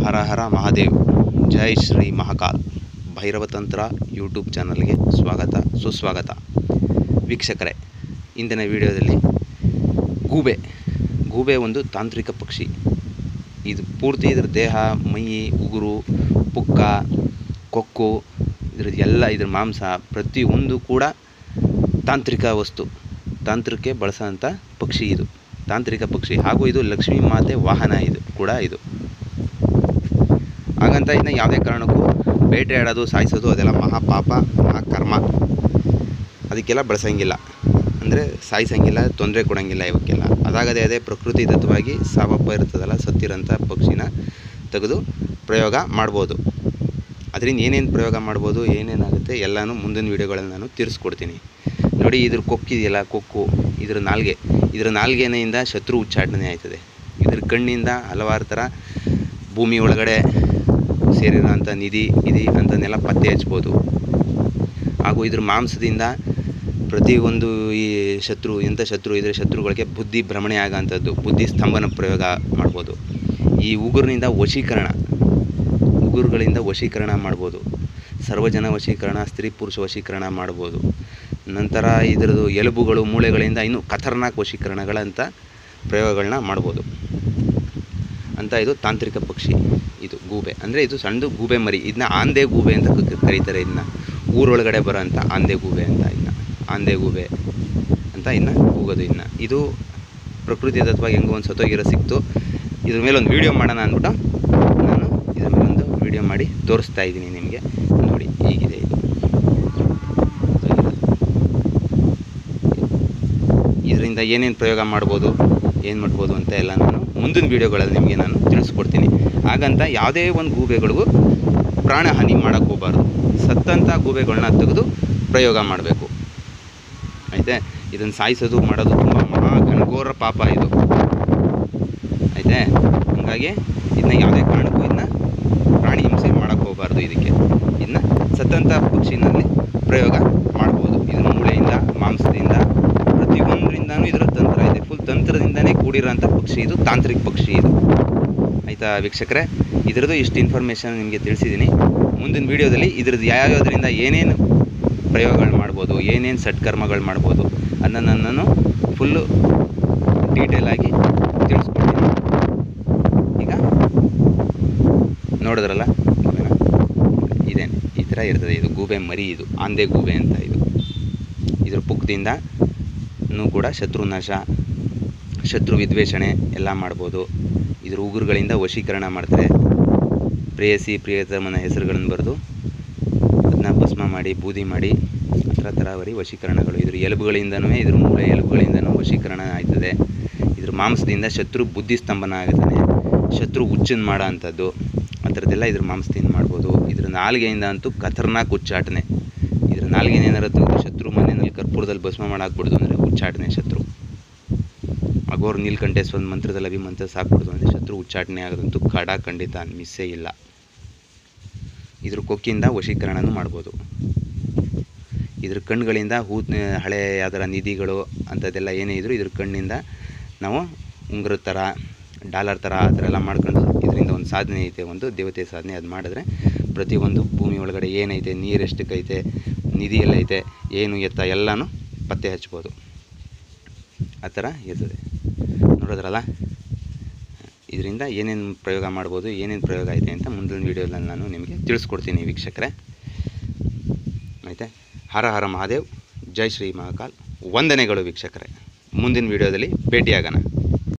ಹರ ಹರ ಮಹಾದೇವ್ ಜೈ ಶ್ರೀ ಮಹಾಕಾಲ್ ಭೈರವ ತಂತ್ರ ಯೂಟ್ಯೂಬ್ ಚಾನಲ್ಗೆ ಸ್ವಾಗತ ಸುಸ್ವಾಗತ ವೀಕ್ಷಕರೇ ಇಂದಿನ ವಿಡಿಯೋದಲ್ಲಿ ಗೂಬೆ ಗೂಬೆ ಒಂದು ತಾಂತ್ರಿಕ ಪಕ್ಷಿ ಇದು ಪೂರ್ತಿ ಇದ್ರ ದೇಹ ಮೈ ಉಗುರು ಪುಕ್ಕ ಕೊಕ್ಕು ಇದ್ರದ್ದು ಎಲ್ಲ ಇದ್ರ ಮಾಂಸ ಪ್ರತಿಯೊಂದು ಕೂಡ ತಾಂತ್ರಿಕ ವಸ್ತು ತಾಂತ್ರಿಕೆ ಬಳಸೋಂಥ ಪಕ್ಷಿ ಇದು ತಾಂತ್ರಿಕ ಪಕ್ಷಿ ಹಾಗೂ ಇದು ಲಕ್ಷ್ಮೀ ಮಾತೆ ವಾಹನ ಇದು ಕೂಡ ಇದು ಹಾಗಂತ ಇನ್ನು ಯಾವುದೇ ಕಾರಣಕ್ಕೂ ಬೇಟೆಯಾಡೋದು ಸಾಯಿಸೋದು ಅದೆಲ್ಲ ಮಹಾಪಾಪ ಮಹಾಕರ್ಮ ಅದಕ್ಕೆಲ್ಲ ಬಳಸಂಗಿಲ್ಲ ಅಂದರೆ ಸಾಯಿಸಂಗಿಲ್ಲ ತೊಂದರೆ ಕೊಡೋಂಗಿಲ್ಲ ಇವಕ್ಕೆಲ್ಲ ಅದಾಗದೇ ಅದೇ ಪ್ರಕೃತಿ ದತ್ತವಾಗಿ ಸಾವಪ್ಪ ಇರ್ತದಲ್ಲ ಸತ್ತಿರೋಂಥ ಪಕ್ಷಿನ ತೆಗೆದು ಪ್ರಯೋಗ ಮಾಡ್ಬೋದು ಅದರಿಂದ ಏನೇನು ಪ್ರಯೋಗ ಮಾಡ್ಬೋದು ಏನೇನಾಗುತ್ತೆ ಎಲ್ಲನೂ ಮುಂದಿನ ವೀಡಿಯೋಗಳಲ್ಲಿ ನಾನು ತಿಳಿಸ್ಕೊಡ್ತೀನಿ ನೋಡಿ ಇದ್ರ ಕೊಕ್ಕಿದೆಯಲ್ಲ ಕೊಕ್ಕು ಇದ್ರ ನಾಲ್ಗೆ ಇದ್ರ ನಾಲ್ಗೆನೆಯಿಂದ ಶತ್ರು ಉಚ್ಚಾಟನೆ ಆಯ್ತದೆ ಇದ್ರ ಕಣ್ಣಿಂದ ಹಲವಾರು ಥರ ಭೂಮಿ ಒಳಗಡೆ ಸೇರಿರೋಂಥ ನಿಧಿ ನಿಧಿ ಅಂತನ್ನೆಲ್ಲ ಪತ್ತೆ ಹಚ್ಬೋದು ಹಾಗೂ ಇದ್ರ ಮಾಂಸದಿಂದ ಪ್ರತಿಯೊಂದು ಈ ಶತ್ರು ಎಂಥ ಶತ್ರು ಇದ್ರ ಶತ್ರುಗಳಿಗೆ ಬುದ್ಧಿ ಭ್ರಮಣೆ ಆಗೋಂಥದ್ದು ಬುದ್ಧಿ ಸ್ತಂಭನ ಪ್ರಯೋಗ ಮಾಡ್ಬೋದು ಈ ಉಗುರಿನಿಂದ ವಶೀಕರಣ ಉಗುರುಗಳಿಂದ ವಶೀಕರಣ ಮಾಡ್ಬೋದು ಸರ್ವಜನ ವಶೀಕರಣ ಸ್ತ್ರೀ ಪುರುಷ ವಶೀಕರಣ ಮಾಡ್ಬೋದು ನಂತರ ಇದರದ್ದು ಎಲುಬುಗಳು ಮೂಳೆಗಳಿಂದ ಇನ್ನೂ ಖತರ್ನಾಕ್ ವಶೀಕರಣಗಳಂಥ ಪ್ರಯೋಗಗಳನ್ನ ಮಾಡ್ಬೋದು ಅಂತ ಇದು ತಾಂತ್ರಿಕ ಪಕ್ಷಿ ಇದು ಗೂಬೆ ಅಂದರೆ ಇದು ಸಣ್ಣದು ಗೂಬೆ ಮರಿ ಇದನ್ನ ಆಂದೆ ಗೂಬೆ ಅಂತ ಕ- ಕರೀತಾರೆ ಇದನ್ನ ಊರೊಳಗಡೆ ಬರೋ ಅಂಥ ಆಂದೆ ಗೂಬೆ ಅಂತ ಇನ್ನು ಆಂದೆ ಗೂಬೆ ಅಂತ ಇನ್ನು ಕೂಗೋದು ಇನ್ನು ಇದು ಪ್ರಕೃತಿ ದತ್ತವಾಗಿ ಹೆಂಗೋ ಒಂದು ಸತ್ತೋಗಿರೋ ಸಿಕ್ತು ಇದ್ರ ಮೇಲೆ ಒಂದು ವೀಡಿಯೋ ಮಾಡೋಣ ಅಂದ್ಬಿಟ್ಟು ನಾನು ಇದ್ರ ಮೇಲೆ ಒಂದು ವೀಡಿಯೋ ಮಾಡಿ ತೋರಿಸ್ತಾ ಇದ್ದೀನಿ ನಿಮಗೆ ನೋಡಿ ಹೀಗಿದೆ ಇದು ಇದರಿಂದ ಏನೇನು ಪ್ರಯೋಗ ಮಾಡ್ಬೋದು ಏನು ಮಾಡ್ಬೋದು ಅಂತ ಎಲ್ಲ ನಾನು ಮುಂದಿನ ವೀಡಿಯೋಗಳಲ್ಲಿ ನಿಮಗೆ ನಾನು ತಿಳಿಸ್ಕೊಡ್ತೀನಿ ಹಾಗಂತ ಯಾವುದೇ ಒಂದು ಗೂಬೆಗಳಿಗೂ ಪ್ರಾಣಹಾನಿ ಮಾಡೋಕ್ಕೆ ಹೋಗಬಾರ್ದು ಸತ್ತಂಥ ಗೂಬೆಗಳನ್ನ ತೆಗೆದು ಪ್ರಯೋಗ ಮಾಡಬೇಕು ಆಯಿತೆ ಇದನ್ನು ಸಾಯಿಸೋದು ಮಾಡೋದು ತುಂಬ ಮಹಾ ಘನಘೋರ ಪಾಪ ಇದು ಆಯಿತೆ ಹಾಗಾಗಿ ಇದನ್ನ ಯಾವುದೇ ಕಾರಣಕ್ಕೂ ಇದನ್ನ ಪ್ರಾಣಿ ಹಿಂಸೆ ಮಾಡೋಕ್ಕೆ ಹೋಗಬಾರ್ದು ಇದಕ್ಕೆ ಇದನ್ನ ಸತ್ತಂಥ ಪಕ್ಷಿನಲ್ಲಿ ಪ್ರಯೋಗ ಮಾಡ್ಬೋದು ಇದನ್ನ ಮೂಳೆಯಿಂದ ಮಾಂಸದಿಂದ ಪ್ರತಿಯೊಂದರಿಂದನೂ ಇದರ ತಂತ್ರ ಇದೆ ಫುಲ್ ತಂತ್ರದಿಂದನೇ ಕೂಡಿರೋಂಥ ಪಕ್ಷಿ ಇದು ತಾಂತ್ರಿಕ ಪಕ್ಷಿ ಇದು ಆಯಿತಾ ವೀಕ್ಷಕರೇ ಇದರದ್ದು ಇಷ್ಟು ಇನ್ಫಾರ್ಮೇಷನ್ ನಿಮಗೆ ತಿಳಿಸಿದ್ದೀನಿ ಮುಂದಿನ ವೀಡಿಯೋದಲ್ಲಿ ಇದ್ರದ್ದು ಯಾವ್ಯಾವುದರಿಂದ ಏನೇನು ಪ್ರಯೋಗಗಳು ಮಾಡ್ಬೋದು ಏನೇನು ಸಟ್ಕರ್ಮಗಳು ಮಾಡ್ಬೋದು ಅದನ್ನು ನಾನು ಫುಲ್ಲು ಡೀಟೇಲಾಗಿ ತಿಳಿಸ್ಕೊಡ್ತೀನಿ ಈಗ ನೋಡಿದ್ರಲ್ಲ ಗೂಬೆನ? ಇದೇನು ಈ ಥರ ಇರ್ತದೆ ಇದು ಗೂಬೆ ಮರಿ ಇದು ಆಂದೆ ಗೂಬೆ ಅಂತ ಇದು ಇದ್ರ ಪುಕ್ಕದಿಂದ ನೂ ಕೂಡ ಶತ್ರುನಾಶ ಶತ್ರು ವಿದ್ವೇಷಣೆ ಎಲ್ಲ ಮಾಡ್ಬೋದು ಇದ್ರ ಉಗುರುಗಳಿಂದ ವಶೀಕರಣ ಮಾಡ್ತಾರೆ ಪ್ರೇಯಸಿ ಪ್ರಿಯತಮನ ಹೆಸರುಗಳನ್ನು ಬರೆದು ಅದನ್ನ ಭಸ್ಮ ಮಾಡಿ ಬೂದಿ ಮಾಡಿ ಆ ಥರ ತರಾವರಿ ವಶೀಕರಣಗಳು ಇದ್ರ ಎಲುಬುಗಳಿಂದನೂ ಇದ್ರ ಮೂಳೆ ಎಲುಬುಗಳಿಂದನೂ ವಶೀಕರಣ ಆಯ್ತದೆ ಇದ್ರ ಮಾಂಸದಿಂದ ಶತ್ರು ಬುದ್ಧಿ ಸ್ತಂಭನ ಆಗುತ್ತಾನೆ ಶತ್ರು ಹುಚ್ಚನ್ನು ಮಾಡೋ ಅಂಥದ್ದು ಆ ಥರದ್ದೆಲ್ಲ ಇದ್ರ ಮಾಂಸದಿಂದ ಮಾಡ್ಬೋದು ಇದ್ರ ನಾಲಿಗೆಯಿಂದ ಅಂತೂ ಖತರ್ನಾಕ್ ಉಚ್ಚಾಟನೆ ಇದ್ರ ನಾಲಿಗೆನ ಏನಾರ ತೆಗೆದು ಶತ್ರು ಮನೆಯಲ್ಲಿ ಕರ್ಪೂರದಲ್ಲಿ ಭಸ್ಮ ಮಾಡಾಕ್ಬಿಡ್ದು ಅಂದರೆ ಉಚ್ಚಾಟನೆ ಶತ್ರು ಅಗೋರ್ ನೀಲ್ಕಂಠೇಶ್ವರ ಮಂತ್ರದಲ್ಲಿ ಅಭಿಮಂತ್ರ ಸಾಕ್ಬಿಡ್ದು ಅಂದರೆ ಶತ್ರು ಉಚ್ಚಾಟನೆ ಆಗೋದಂತೂ ಕಡ ಖಂಡಿತ ಮಿಸ್ಸೇ ಇಲ್ಲ ಇದ್ರ ಕೊಕ್ಕಿಂದ ವಶೀಕರಣನೂ ಮಾಡ್ಬೋದು ಇದ್ರ ಕಣ್ಣುಗಳಿಂದ ಹೂ ಹಳೆ ಯಾವ್ದಾರ ನಿಧಿಗಳು ಅಂಥದ್ದೆಲ್ಲ ಏನೇ ಇದ್ರೂ ಇದ್ರ ಕಣ್ಣಿಂದ ನಾವು ಉಂಗುರದ ಥರ ಡಾಲರ್ ಥರ ಆ ಥರ ಎಲ್ಲ ಮಾಡ್ಕೊಂಡು ಇದರಿಂದ ಒಂದು ಸಾಧನೆ ಐತೆ ಒಂದು ದೇವತೆ ಸಾಧನೆ ಅದು ಮಾಡಿದ್ರೆ ಪ್ರತಿಯೊಂದು ಭೂಮಿ ಒಳಗಡೆ ಏನೈತೆ ನೀರು ಎಷ್ಟಕ್ಕೈತೆ ನಿಧಿ ಎಲ್ಲೈತೆ ಏನು ಎತ್ತ ಎಲ್ಲನೂ ಪತ್ತೆ ಹಚ್ಬೋದು ಆ ಥರ ಇರ್ತದೆ ನೋಡಿದ್ರಲ್ಲ ಇದರಿಂದ ಏನೇನು ಪ್ರಯೋಗ ಮಾಡ್ಬೋದು ಏನೇನು ಪ್ರಯೋಗ ಐತೆ ಅಂತ ಮುಂದಿನ ವೀಡಿಯೋದಲ್ಲಿ ನಾನು ನಿಮಗೆ ತಿಳಿಸ್ಕೊಡ್ತೀನಿ ವೀಕ್ಷಕರೇ ಆಯಿತಾ ಹರ ಹರ ಮಹಾದೇವ್ ಜೈ ಶ್ರೀ ಮಹಾಕಾಲ್ ವಂದನೆಗಳು ವೀಕ್ಷಕರೇ ಮುಂದಿನ ವೀಡಿಯೋದಲ್ಲಿ ಭೇಟಿಯಾಗೋಣ